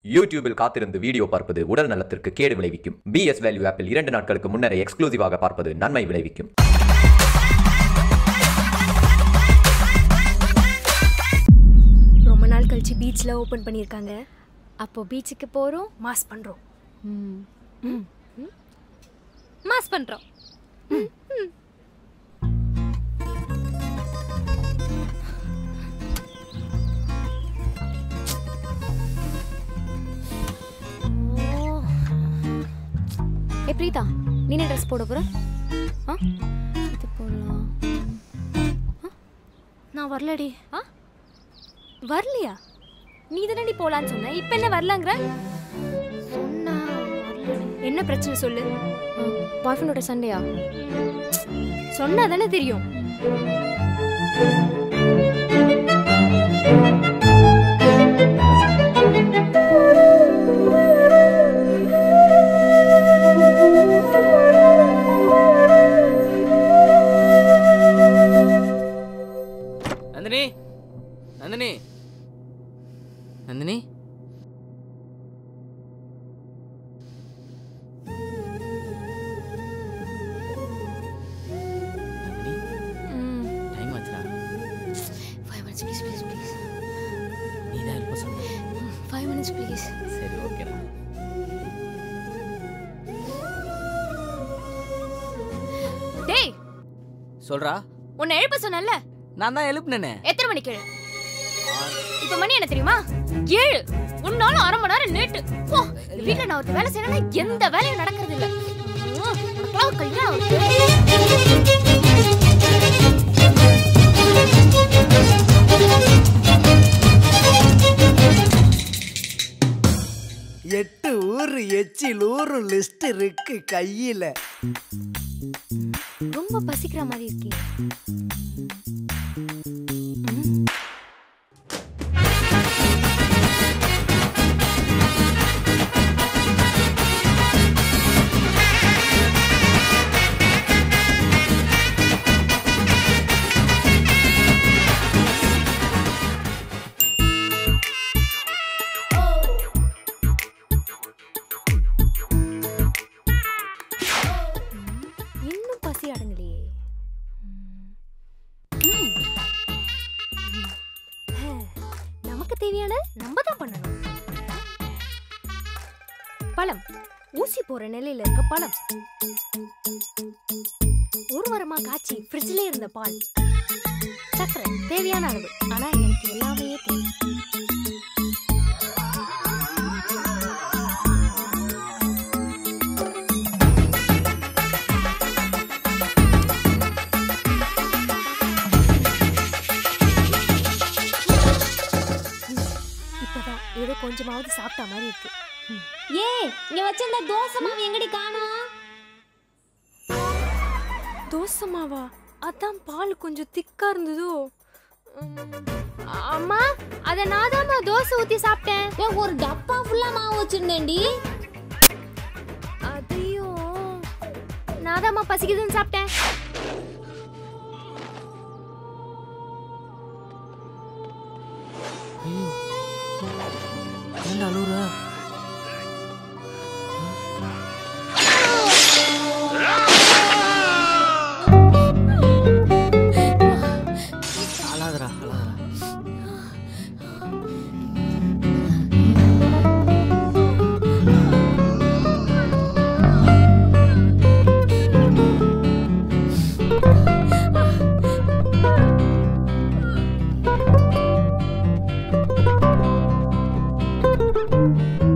யூடியூபில் காத்திருந்து வீடியோ பார்ப்பது உடல் நலத்திற்கு கேடு விளைவிக்கும் பிஎஸ் வேல்யூ ஆப்பில் இரண்டு நாட்களுக்கு முன்னரே எக்ஸ்க்ளூசிவாக பார்ப்பது நன்மை விளைவிக்கும் ரொம்ப நாள் கழிச்சு பீச்சில் ஓப்பன் பண்ணியிருக்காங்க அப்போ பீச்சுக்கு போகிறோம் மாஸ் பண்ணுறோம் மாஸ் பண்ணுறோம் ஏ பிரீதா நீ என்ன ட்ரெஸ் போட போற ஆ இது போடலாம் நான் வரலடி ஆ வரலையா நீ தானடி போலான்னு சொன்ன இப்போ என்ன வரலங்கிற சொன்னா வரலடி என்ன பிரச்சனை சொல்லு பாய் ஃப்ரெண்டோட சண்டையா சொன்னா தானே தெரியும் நந்தினி நந்தினி நந்தினி நந்தினி டைம் ஆச்சுடா five minutes please please please நீ தான் இருப்ப சொன்ன ஃபைவ் மினிட்ஸ் ப்ளீஸ் சரி ஓகேடா டேய் சொல்றா உன்னை எழுப்ப சொன்னேன்ல நான் தான் எழுப்புனேனே எத்தனை மணிக்கு எழு இப்ப மணி என்ன தெரியுமா ஏழு உன்னாலும் அரை மணி நேரம் லேட்டு போ இந்த வீட்டுல நான் ஒரு வேலை செய்யணும்னா எந்த வேலையும் நடக்கிறது இல்ல உம், உனக்கெல்லாம் கல்யாணம் ஆகுது. எட்டு ஊரு எச்சில் ஊரு லிஸ்ட் இருக்கு கையில ரொம்ப பசிக்கிற மாதிரி இருக்கே இன்னும் பசி அடங்கலையே ம். ம். நமக்கு தேவையான நம்ம தான் பண்ணணும் பழம் ஊசி போற நிலையில இருக்க பழம் ஒரு வாரமா காய்ச்சி ஃப்ரிட்ஜ்ல இருந்த பால் சக்கரை தேவையான அளவு ஆனா எனக்கு எல்லாமே தேவை இப்பதான் ஏதோ கொஞ்சமாவது சாப்பிட்ட மாதிரி இருக்கு ஏ இங்க வச்சிருந்த தோசை மாவு எங்கடி காணோம் தோசை மாவா அதான் பால் கொஞ்சம் திக்கா இருந்ததோ அம்மா அத நான் தான் தோசை ஊத்தி சாப்பிட்டேன் ஏ ஒரு டப்பா ஃபுல்லா மாவு வச்சிருந்தேன்டி அதையும் நான் தான் பசிக்குதுன்னு சாப்பிட்டேன் என்ன அழுகுற அழாதடா அழாதடா ஆ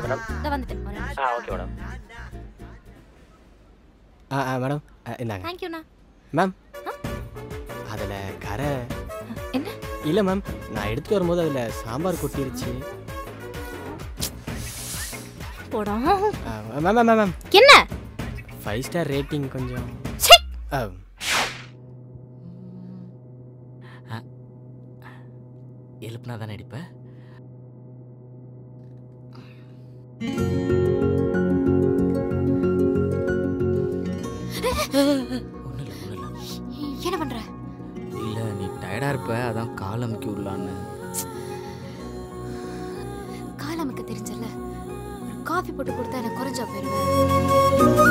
மேடம் இந்த வந்துட்டேன் ஒரு நிமிஷம். ஆ ஓகே மேடம் ஆ ஆ மேடம் ஆ, இந்தாங்க தேங்க்யூண்ணா மேம் அதில் கரை என்ன இல்லை மேம் நான் எடுத்துட்டு வரும்போது அதில் சாம்பார் கொட்டிருச்சு போடா ஆ, மேம் மேம் மேம் என்ன ஃபைவ் ஸ்டார் ரேட்டிங் கொஞ்சம் சீ! ஆ, எழுப்புனா தானே அடிப்ப ஒன்றும் இல்லை ஒன்றும் இல்லை என்ன பண்ற இல்லை நீ டயர்டாக இருப்ப அதான் கால் அமுக்கி விடலான்னு காலமுக்கு தெரிஞ்சல ஒரு காஃபி போட்டு கொடுத்தா எனக்கு குறைஞ்சா போயிருவேன்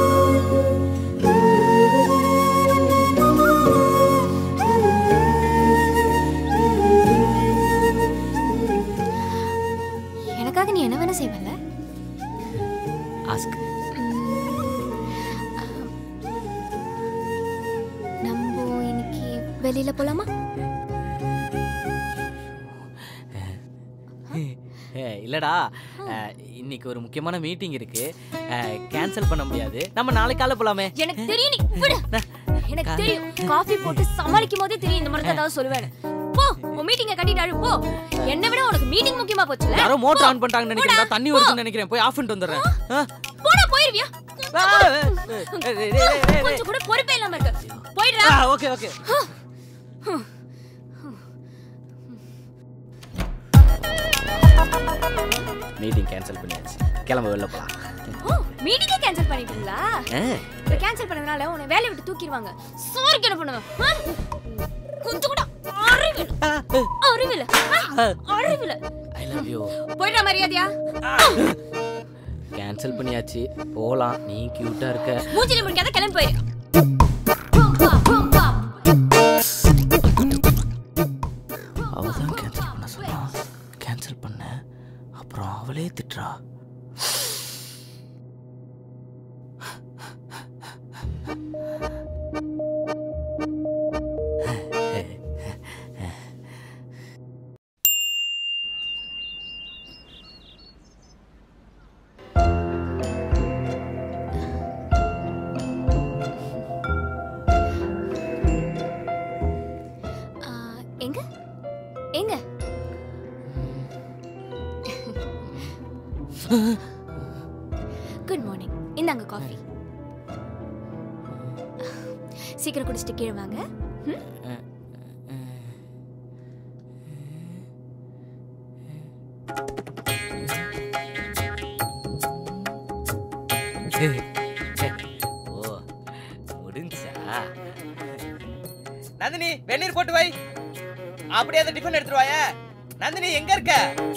எனக்காக நீ என்ன வேணா செய்வல்ல ஆஸ்க் நம்ம இன்னைக்கு வெளியில போலாமா இல்லடா அஹ், இன்னைக்கு ஒரு முக்கியமான மீட்டிங் இருக்கு கேன்சல் பண்ண முடியாது நம்ம நாளைக்கு காலை போலாமே எனக்கு தெரியும் நீ விடு எனக்கு தெரியும் காஃபி போட்டு சமாளிக்கும் போதே தெரியும் இந்த மாதிரி தான் ஏதாவது சொல்லுவேன் போ உன் மீட்டிங்க கட்டிட்டாரு போ என்னை விட உனக்கு மீட்டிங் முக்கியமா போச்சுல யாரோ மோட்டர் போ. ஆன் பண்ணிட்டாங்கன்னு நினைக்கிறேன் போடா, தண்ணி போ. வருதுன்னு நினைக்கிறேன் போய் ஆஃப் பண்ணிட்டு வந்துடுறேன் ஆ? போடா போயிருவியா ஆ, ஏய், ஏய், ஏய், ஏய், ஏய், ஏய். கொஞ்சம் கூட பொறுப்பே இல்லாம இருக்கு போயிடுறா ஆ, ஓகே ஓகே மீட்டிங் கேன்சல் பண்ணியாச்சு கிளம்ப வெளில போலாம் ஓ மீட்டிங்கே கேன்சல் பண்ணிட்டீங்களா ஆ, இப்ப கேன்சல் பண்ணதுனால உன்னை வேலையை விட்டு தூக்கிடுவாங்க சாரிக்கு என்ன பண்ணுவேன் ஆ? கொஞ்சம் கூட அறிவில அறிவில அறிவில ஐ லவ் யூ போயிடுற மரியாதையா கேன்சல் பண்ணியாச்சு போலாம் நீ கியூட்டா இருக்க மூஞ்சில முடிக்காத கிளம்பி போயிரு அவ தான் கேன்சல் பண்ண சொன்னா கேன்சல் பண்ண அப்புறம் அவளே திட்டுறா ஆ, எங்க எங்க குட் மார்னிங் இந்தாங்க காஃபி சீக்கிரம் குடிச்சிட்டு கீழே வாங்க ம்? ஓ முடிஞ்சா நந்தினி வெந்நீர் போட்டு வை அப்படியே அந்த டிஃபன் எடுத்துட்டு வாயே நந்தினி எங்க இருக்க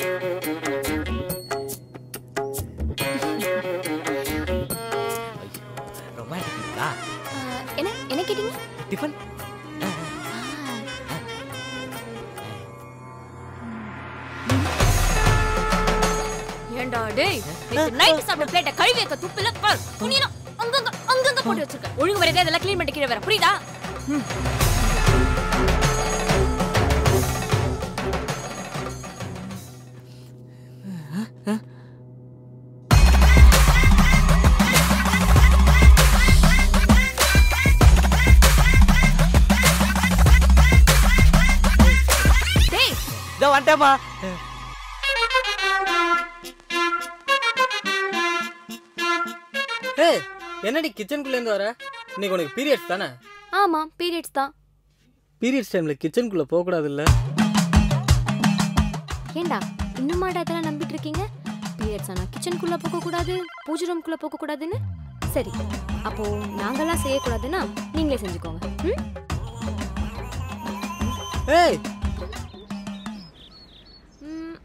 ரொமான்டிக்கா ஆ, என்ன என்ன கேட்டீங்க டிஃபன் ஆ. ஏண்டா டேய் நைட் சாப்பிட்ட பிளேட்டை கழுவி வைக்க துப்பில பார் துணியெல்லாம் அங்கங்க அங்கங்க போட்டு வச்சிருக்க ஒழுங்கு வரதே அதெல்லாம் க்ளீன் பண்ணிட்டு கீழே வர புரியுதா டேய் இதோ வந்துட்டேமா ஏய் என்னடி கிச்சனுக்குள்ளேருந்து வர இன்னைக்கு உனக்கு பீரியட்ஸ் தானே ஆமா பீரியட்ஸ் தான் பீரியட்ஸ் டைமில் கிச்சனுக்குள்ளே போகக்கூடாதுல்ல ஏண்டா இன்னுமாடா இதெல்லாம் நம்பிட்டு இருக்கீங்க பீரியட்ஸ் ஆனா கிச்சனுக்குள்ள போக கூடாது பூஜை ரூம்குள்ள போக கூடாதுன்னு சரி அப்போ நாங்கெல்லாம் செய்யக்கூடாதுன்னா நீங்களே செஞ்சுக்கோங்க ம்? ஏய் ம்,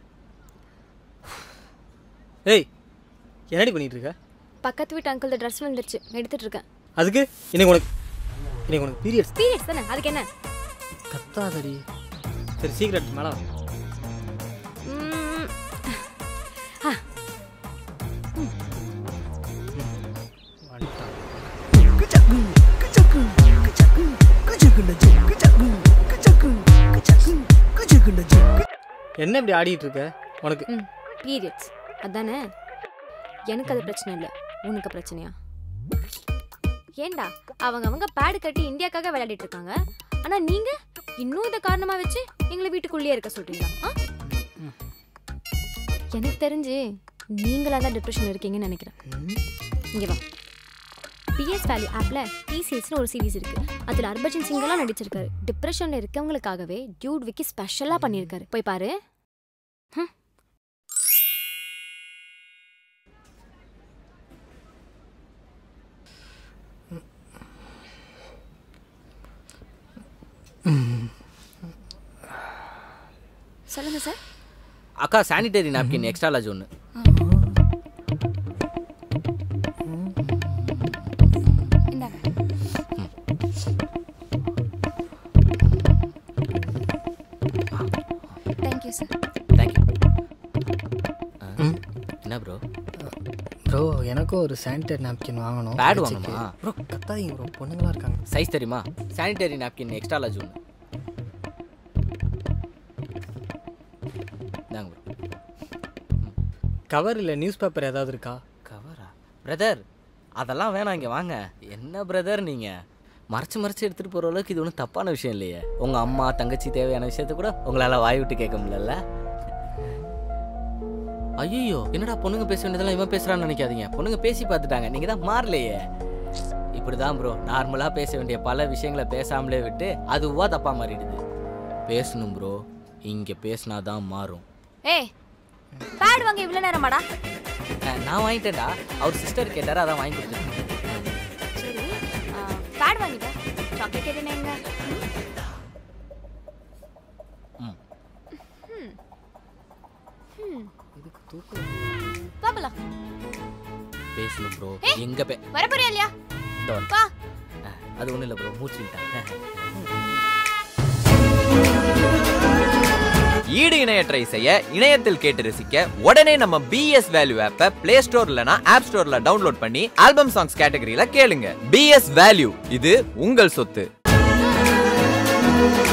ஏய் என்னடி பண்ணிட்டு இருக்க பக்கத்து வீட்டு அங்கிள் ட்ரெஸ் வந்துருச்சு எடுத்துட்டு இருக்கேன் அதுக்கு இன்னைக்கு உனக்கு இன்னைக்கு உனக்கு பீரியட்ஸ் பீரியட்ஸ் தானே அதுக்கு என்ன கத்தாதடி சரி சீக்கிரம் மேலே ம், ஆ, என்ன இப்படி ஆடிட்டு இருக்க உனக்கு ம் பீரியட்ஸ் அதானே எனக்கு அது பிரச்சனை இல்லை உனக்கு பிரச்சனையா ஏண்டா அவங்க அவங்க பேடு கட்டி இந்தியாக்காக விளையாடிட்டு இருக்காங்க ஆனா நீங்க இன்னும் இதை காரணமா வச்சு எங்களை வீட்டுக்குள்ளேயே இருக்க சொல்றீங்களா ஆ? எனக்கு தெரிஞ்சு நீங்களா தான் டிப்ரெஷன் இருக்கீங்கன்னு நினைக்கிறேன் இங்க வா பிஎஸ் வேல்யூ ஆப்ல டிசிஎஸ்னு ஒரு சீரிஸ் இருக்கு அதுல ஹர்பஜன் சிங்கெல்லாம் நடிச்சிருக்காரு டிப்ரெஷன்ல இருக்கவங்களுக்காகவே டியூட் விக்கி ஸ்பெஷலா பண்ணியிருக்காரு போய் பாரு சொல்லுங்க சார் அக்கா சானிடரி நாப்கின் எக்ஸ்ட்ரா லார்ஜ் ஒன்று இந்தாங்க தேங்க்யூ சார் தேங்க்யூ என்ன ப்ரோ ப்ரோ எனக்கும் ஒரு சானிடரி நாப்கின் வாங்கணும் Pad வச்சுக்கு. வாங்கணுமா? ப்ரோ கத்தாதீங்க ப்ரோ பொண்ணுங்களா இருக்காங்க சைஸ் தெரியுமா சானிடரி நாப்கின் எக்ஸ்ட்ரா லார்ஜ் ஒன்று இந்தாங்க ப்ரோ கவர் இல்லை நியூஸ் பேப்பர் ஏதாவது இருக்கா கவரா பிரதர் அதெல்லாம் வேணாம் இங்கே வாங்க என்ன பிரதர் நீங்கள் மறைச்சு மறைச்சு எடுத்துகிட்டு போகிற அளவுக்கு இது ஒன்றும் தப்பான விஷயம் இல்லையே உங்கள் அம்மா தங்கச்சி தேவையான விஷயத்த கூட உங்களால் வாய் விட்டு கேட்க முடியல ஐயோ என்னடா பொண்ணுங்க பேச வேண்டியதெல்லாம் இவன் பேசுகிறான்னு நினைக்காதீங்க பொண்ணுங்க பேசி பார்த்துட்டாங்க நீங்கள் தான் மாறலையே இப்படி தான் ப்ரோ நார்மலாக பேச வேண்டிய பல விஷயங்களை பேசாமலே விட்டு அதுவா தப்பாக மாறிடுது பேசணும் ப்ரோ இங்கே பேசினா தான் மாறும் ஏய் பேட் வாங்க இவ்வளோ நேரமாடா அஹ், நான் வாங்கிட்டேன்டா அவர் சிஸ்டர் கேட்டார் அதான் வாங்கி கொடுத்தேன் சரி பேட் வாங்கிட்டேன் சாக்லேட் கேட்டேனே எங்க ம். பாப்பலாம் பேசணும் ப்ரோ ஏய். எங்க பே வர போறியா இல்லையா இதோ வரேன். வா அஹ், அது ஒண்ணும் இல்ல ப்ரோ மூச்சுட்டேன் ஈடு இணையற்ற இசைய இணையத்தில் கேட்டு ரசிக்க உடனே நம்ம பிஎஸ் வேல்யூ ஆப்பை பிளே ஸ்டோர் இல்லனா ஆப் ஸ்டோர்ல டவுன்லோட் பண்ணி ஆல்பம் சாங்ஸ் கேட்டகரியில கேளுங்க பிஎஸ் வேல்யூ இது உங்கள் சொத்து